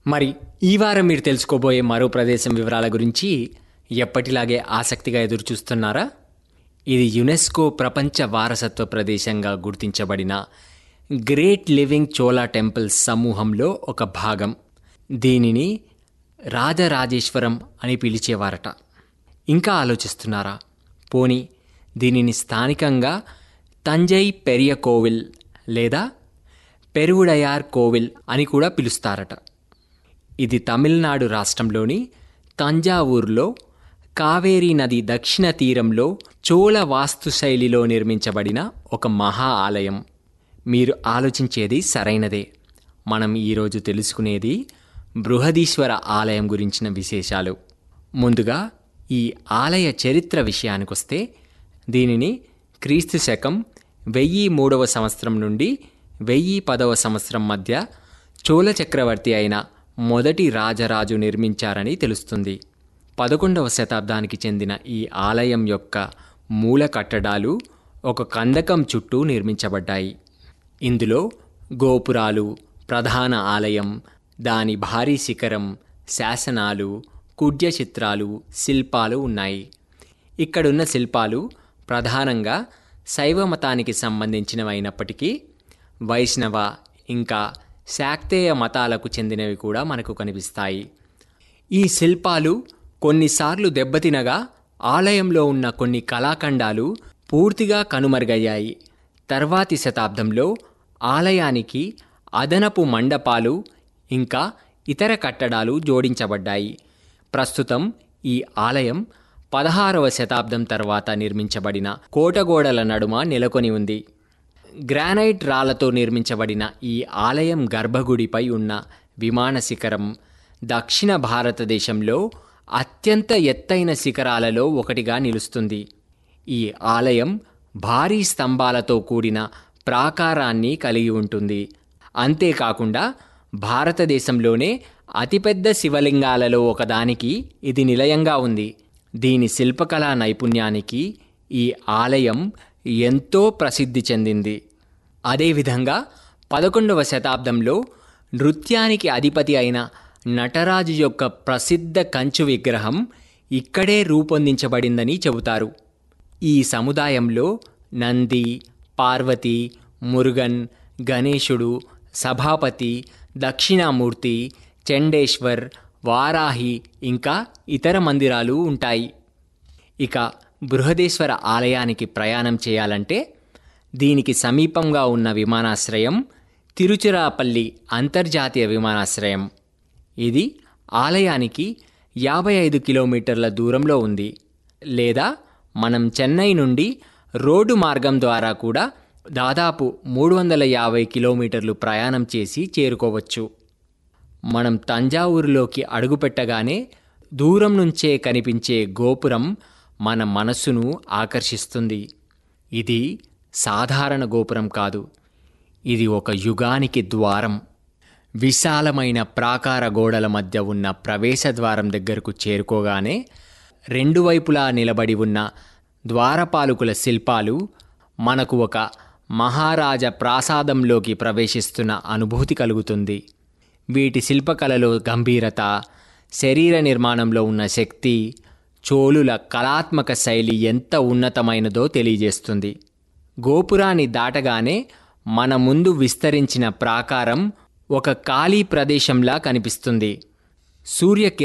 మరి ఈ వారం మీరు తెలుసుకోబోయే మరో ప్రదేశం వివరాల గురించి ఎప్పటిలాగే ఆసక్తిగా ఎదురు చూస్తున్నారా ఇది యునెస్కో ప్రపంచ వారసత్వ ప్రదేశంగా గుర్తించబడిన గ్రేట్ లివింగ్ చోళా టెంపుల్స్ సమూహంలో ఒక భాగం దీనిని రాజరాజేశ్వరం అని పిలిచేవారట ఇంకా ఆలోచిస్తున్నారా పోని దీనిని స్థానికంగా తంజై పెరియ కోవిల్ లేదా పెరువుడయార్ కోవిల్ అని కూడా పిలుస్తారట ఇది తమిళనాడు రాష్ట్రంలోని తంజావూరులో కావేరీ నది దక్షిణ తీరంలో చోళ వాస్తుశైలిలో నిర్మించబడిన ఒక మహా ఆలయం మీరు ఆలోచించేది సరైనదే మనం ఈరోజు తెలుసుకునేది బృహదీశ్వర ఆలయం గురించిన విశేషాలు ముందుగా ఈ ఆలయ చరిత్ర విషయానికొస్తే దీనిని క్రీస్తు శకం వెయ్యి మూడవ సంవత్సరం నుండి వెయ్యి పదవ సంవత్సరం మధ్య చోళ చక్రవర్తి అయిన మొదటి రాజరాజు నిర్మించారని తెలుస్తుంది పదకొండవ శతాబ్దానికి చెందిన ఈ ఆలయం యొక్క మూల కట్టడాలు ఒక కందకం చుట్టూ నిర్మించబడ్డాయి ఇందులో గోపురాలు ప్రధాన ఆలయం దాని భారీ శిఖరం శాసనాలు కుడ్య చిత్రాలు శిల్పాలు ఉన్నాయి ఇక్కడున్న శిల్పాలు ప్రధానంగా శైవ మతానికి సంబంధించినవైనప్పటికీ వైష్ణవ ఇంకా శాక్తేయ మతాలకు చెందినవి కూడా మనకు కనిపిస్తాయి ఈ శిల్పాలు కొన్నిసార్లు దెబ్బతినగా ఆలయంలో ఉన్న కొన్ని కళాఖండాలు పూర్తిగా కనుమరుగయ్యాయి తర్వాతి శతాబ్దంలో ఆలయానికి అదనపు మండపాలు ఇంకా ఇతర కట్టడాలు జోడించబడ్డాయి ప్రస్తుతం ఈ ఆలయం పదహారవ శతాబ్దం తర్వాత నిర్మించబడిన కోటగోడల నడుమ నెలకొని ఉంది గ్రానైట్ రాళ్లతో నిర్మించబడిన ఈ ఆలయం గర్భగుడిపై ఉన్న విమాన శిఖరం దక్షిణ భారతదేశంలో అత్యంత ఎత్తైన శిఖరాలలో ఒకటిగా నిలుస్తుంది ఈ ఆలయం భారీ స్తంభాలతో కూడిన ప్రాకారాన్ని కలిగి ఉంటుంది అంతేకాకుండా భారతదేశంలోనే అతిపెద్ద శివలింగాలలో ఒకదానికి ఇది నిలయంగా ఉంది దీని శిల్పకళా నైపుణ్యానికి ఈ ఆలయం ఎంతో ప్రసిద్ధి చెందింది అదేవిధంగా పదకొండవ శతాబ్దంలో నృత్యానికి అధిపతి అయిన నటరాజు యొక్క ప్రసిద్ధ కంచు విగ్రహం ఇక్కడే రూపొందించబడిందని చెబుతారు ఈ సముదాయంలో నంది పార్వతి మురుగన్ గణేశుడు సభాపతి దక్షిణామూర్తి చండేశ్వర్ వారాహి ఇంకా ఇతర మందిరాలు ఉంటాయి ఇక బృహదేశ్వర ఆలయానికి ప్రయాణం చేయాలంటే దీనికి సమీపంగా ఉన్న విమానాశ్రయం తిరుచిరాపల్లి అంతర్జాతీయ విమానాశ్రయం ఇది ఆలయానికి యాభై ఐదు కిలోమీటర్ల దూరంలో ఉంది లేదా మనం చెన్నై నుండి రోడ్డు మార్గం ద్వారా కూడా దాదాపు మూడు వందల యాభై కిలోమీటర్లు ప్రయాణం చేసి చేరుకోవచ్చు మనం తంజావూరులోకి అడుగుపెట్టగానే దూరం నుంచే కనిపించే గోపురం మన మనస్సును ఆకర్షిస్తుంది ఇది సాధారణ గోపురం కాదు ఇది ఒక యుగానికి ద్వారం విశాలమైన ప్రాకార గోడల మధ్య ఉన్న ప్రవేశ ద్వారం దగ్గరకు చేరుకోగానే రెండు వైపులా నిలబడి ఉన్న ద్వారపాలకుల శిల్పాలు మనకు ఒక మహారాజ ప్రాసాదంలోకి ప్రవేశిస్తున్న అనుభూతి కలుగుతుంది వీటి శిల్పకళలో గంభీరత శరీర నిర్మాణంలో ఉన్న శక్తి చోళుల కళాత్మక శైలి ఎంత ఉన్నతమైనదో తెలియజేస్తుంది గోపురాన్ని దాటగానే మన ముందు విస్తరించిన ప్రాకారం ఒక ఖాళీ ప్రదేశంలా కనిపిస్తుంది సూర్యకిరణాలు